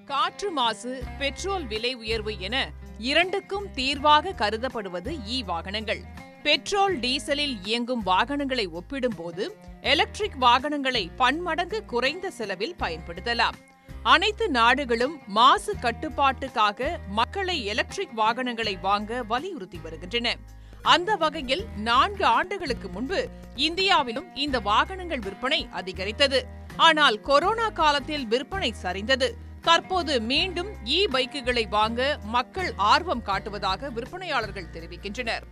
காற்று மாசு பெட்ரோல் விலை உயர்வு என இரண்டுக்கும் தீர்வாக கருதப்படுவது இ வாகனங்கள் பெட்ரோல் டீசலில் இயங்கும் வாகனங்களை ஒப்பிடும்போது எலக்ட்ரிக் வாகனங்களை பன்மடங்கு குறைந்த செலவில் பயன்படுத்தலாம் அனைத்து நாடுகளும் மாசு கட்டுப்பாட்டுக்காக மக்களை எலக்ட்ரிக் வாகனங்களை வாங்க வலியுறுத்தி வருகின்றன அந்த வகையில் நான்கு ஆண்டுகளுக்கு முன்பு இந்தியாவிலும் இந்த வாகனங்கள் விற்பனை அதிகரித்தது ஆனால் கொரோனா காலத்தில் விற்பனை சரிந்தது தற்போது மீண்டும் இ பைக்குகளை வாங்க மக்கள் ஆர்வம் காட்டுவதாக விற்பனையாளர்கள் தெரிவிக்கின்றனர்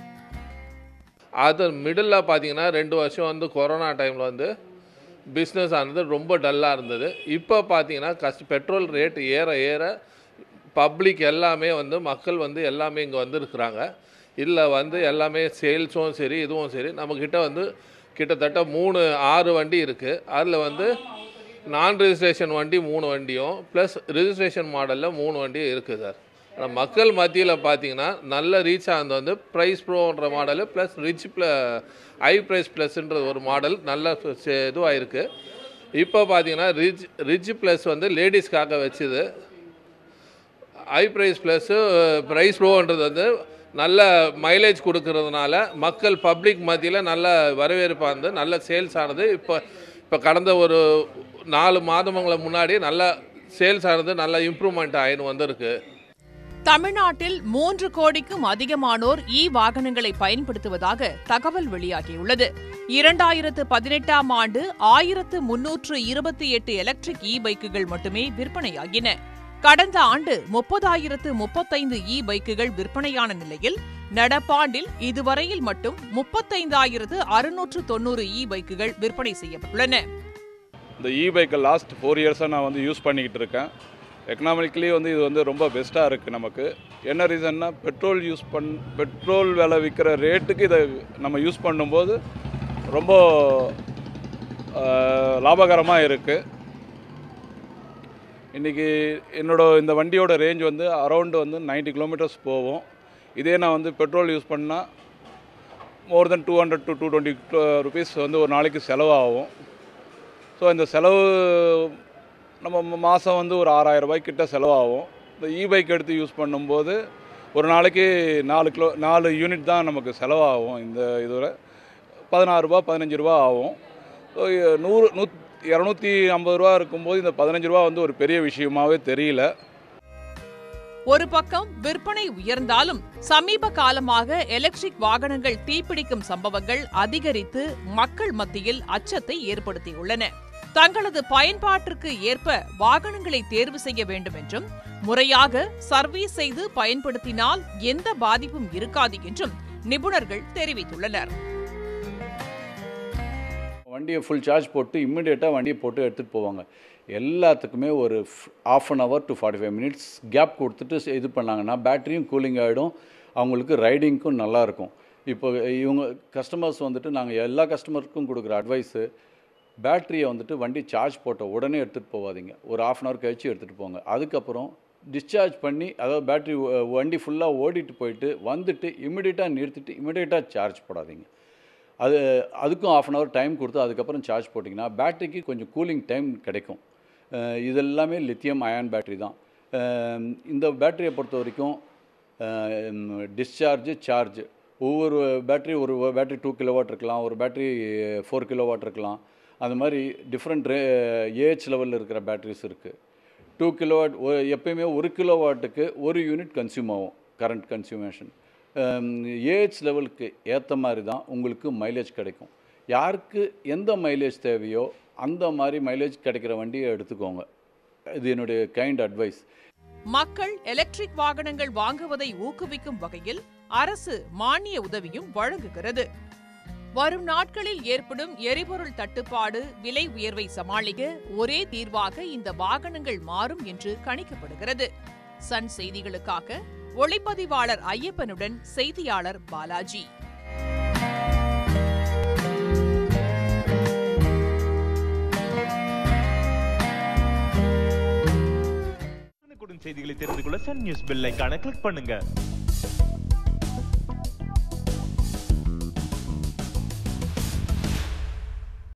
அது மிடில் பார்த்தீங்கன்னா ரெண்டு வருஷம் வந்து கொரோனா டைமில் வந்து பிஸ்னஸ் ஆனது ரொம்ப டல்லாக இருந்தது இப்போ பார்த்தீங்கன்னா கஷ்ட பெட்ரோல் ரேட் ஏற ஏற பப்ளிக் எல்லாமே வந்து மக்கள் வந்து எல்லாமே இங்கே வந்துருக்குறாங்க இதில் வந்து எல்லாமே சேல்ஸும் சரி இதுவும் சரி நம்மக்கிட்ட வந்து கிட்டத்தட்ட மூணு ஆறு வண்டி இருக்குது அதில் வந்து நான் ரெஜிஸ்ட்ரேஷன் வண்டி மூணு வண்டியும் ப்ளஸ் ரெஜிஸ்ட்ரேஷன் மாடலில் மூணு வண்டியும் இருக்குது சார் ஆனால் மக்கள் மத்தியில் பார்த்தீங்கன்னா நல்ல ரீச் ஆனது வந்து ப்ரைஸ் ப்ரோன்ற மாடலு ப்ளஸ் ரிச் ப்ள ஐ ப்ரைஸ் ப்ளஸ்ன்ற ஒரு மாடல் நல்ல இதுவாக இருக்குது இப்போ பார்த்தீங்கன்னா ரிச் ரிச் ப்ளஸ் வந்து லேடிஸ்க்காக வச்சுது ஐ ப்ரைஸ் ப்ளஸ்ஸு ப்ரைஸ் ப்ரோன்றது வந்து நல்ல மைலேஜ் கொடுக்கறதுனால மக்கள் பப்ளிக் மத்தியில் நல்ல வரவேற்பு ஆனது நல்ல சேல்ஸ் ஆனது இப்போ இப்போ கடந்த ஒரு நாலு மாதங்களுக்கு முன்னாடி நல்ல சேல்ஸ் ஆனது நல்ல இம்ப்ரூவ்மெண்ட் ஆயின்னு வந்திருக்கு தமிழ்நாட்டில் மூன்று கோடிக்கும் அதிகமானோர் இ வாகனங்களை பயன்படுத்துவதாக தகவல் வெளியாகியுள்ளது இரண்டாயிரத்து பதினெட்டாம் ஆண்டு ஆயிரத்து முன்னூற்று இருபத்தி எட்டு எலக்ட்ரிக் இ பைக்குகள் மட்டுமே விற்பனையாகின கடந்த ஆண்டு முப்பதாயிரத்து முப்பத்தைந்து இ பைக்குகள் விற்பனையான நிலையில் நடப்பாண்டில் இதுவரையில் மட்டும் முப்பத்தைந்தாயிரத்து அறுநூற்று தொன்னூறு இ பைக்குகள் விற்பனை செய்யப்பட்டுள்ளன இந்த இ பைக்கை லாஸ்ட் ஃபோர் இயர்ஸாக நான் வந்து யூஸ் பண்ணிக்கிட்டு இருக்கேன் எக்கனாமிக்கலி வந்து இது வந்து ரொம்ப பெஸ்ட்டாக இருக்குது நமக்கு என்ன ரீசன்னா பெட்ரோல் யூஸ் பண் பெட்ரோல் விலை விற்கிற ரேட்டுக்கு இதை நம்ம யூஸ் பண்ணும்போது ரொம்ப லாபகரமாக இருக்குது இன்றைக்கி என்னோட இந்த வண்டியோட ரேஞ்ச் வந்து அரௌண்டு வந்து 90 கிலோமீட்டர்ஸ் போகும் இதே நான் வந்து பெட்ரோல் யூஸ் பண்ணால் more than two hundred to two twenty rupees வந்து ஒரு நாளைக்கு செலவாகும் ஸோ இந்த செலவு நம்ம மாதம் வந்து ஒரு ஆறாயிரம் ரூபாய் கிட்ட செலவாகும் இந்த இ பைக் எடுத்து யூஸ் பண்ணும்போது ஒரு நாளைக்கு நாலு கிலோ நாலு யூனிட் தான் நமக்கு செலவாகும் இந்த இதில் பதினாறு ரூபா பதினஞ்சு ரூபா ஆகும் ஸோ நூறு நூ இரநூத்தி ஐம்பது ரூபா இருக்கும்போது இந்த பதினஞ்சு ரூபா வந்து ஒரு பெரிய விஷயமாவே தெரியல ஒரு பக்கம் விற்பனை உயர்ந்தாலும் சமீப காலமாக எலக்ட்ரிக் வாகனங்கள் தீப்பிடிக்கும் சம்பவங்கள் அதிகரித்து மக்கள் மத்தியில் அச்சத்தை ஏற்படுத்தியுள்ளன தங்களது பயன்பாட்டிற்கு ஏற்ப வாகனங்களை தேர்வு செய்ய வேண்டும் என்றும் முறையாக சர்வீஸ் செய்து பயன்படுத்தினால் எந்த பாதிப்பும் இருக்காது என்றும் நிபுணர்கள் தெரிவித்துள்ளனர் வண்டியை ஃபுல் சார்ஜ் போட்டு இம்மிடியேட்டாக வண்டியை போட்டு எடுத்துகிட்டு போவாங்க எல்லாத்துக்குமே ஒரு half an hour to forty five minutes gap கொடுத்துட்டு செ- இது பண்ணாங்கன்னா பேட்டரியும் கூலிங் ஆகிடும் அவங்களுக்கு ரைடிங்க்கும் நல்லாயிருக்கும் இப்போ இவங்க கஸ்டமர்ஸ் வந்துட்டு நாங்கள் எல்லா கஸ்டமருக்கும் கொடுக்குற அட்வைஸு பேட்டரியை வந்துட்டு வண்டி சார்ஜ் போட்ட உடனே எடுத்துகிட்டு போகாதீங்க ஒரு ஆஃப் அன் ஹவர் கழிச்சு எடுத்துகிட்டு போங்க அதுக்கப்புறம் டிஸ்சார்ஜ் பண்ணி அதாவது பேட்டரி வண்டி ஃபுல்லாக ஓடிட்டு போயிட்டு வந்துட்டு இமிடியேட்டாக நிறுத்திட்டு இமிடியேட்டாக சார்ஜ் போடாதீங்க அது அதுக்கும் ஆஃப் அன் ஹவர் டைம் கொடுத்து அதுக்கப்புறம் சார்ஜ் போட்டிங்கன்னா பேட்டரிக்கு கொஞ்சம் கூலிங் டைம் கிடைக்கும் அஹ் இது எல்லாமே லித்தியம் அயான் பேட்டரி தான் அஹ் இந்த பேட்டரியை பொறுத்த வரைக்கும் டிஸ்சார்ஜ் சார்ஜ் ஒவ்வொரு பேட்டரி ஒரு பேட்டரி டூ கிலோவாட் இருக்கலாம் ஒரு பேட்டரி ஃபோர் கிலோவாட் இருக்கலாம் அந்த மாதிரி டிஃப்ரெண்ட் ரே ஏஹெச் லெவலில் இருக்கிற பேட்டரிஸ் இருக்குது டூ கிலோவாட் எப்பயுமே ஒரு கிலோவாட்டுக்கு ஒரு யூனிட் கன்சியூம் ஆகும் கரண்ட் கன்சியூமேஷன் ஏஹெச் லெவலுக்கு ஏற்ற மாதிரி தான் உங்களுக்கு மைலேஜ் கிடைக்கும் யாருக்கு எந்த மைலேஜ் தேவையோ அந்த மாதிரி மைலேஜ் கிடைக்கிற வண்டியை எடுத்துக்கோங்க இது என்னுடைய கைண்ட் அட்வைஸ் மக்கள் எலக்ட்ரிக் வாகனங்கள் வாங்குவதை ஊக்குவிக்கும் வகையில் அரசு மானிய உதவியும் வழங்குகிறது வரும் நாட்களில் ஏற்படும் எரிபொருள் தட்டுப்பாடு விலை உயர்வை சமாளிக்க ஒரே தீர்வாக இந்த வாகனங்கள் மாறும் என்று கணிக்கப்படுகிறது சன் செய்திகளுக்காக ஒளிப்பதிவாளர் ஐயப்பனுடன் செய்தியாளர் பாலாஜி உடனுக்குடன் செய்திகளை தெரிந்து கொள்ள சன் நியூஸ் பெல் ஐகானை கிளிக் பண்ணுங்க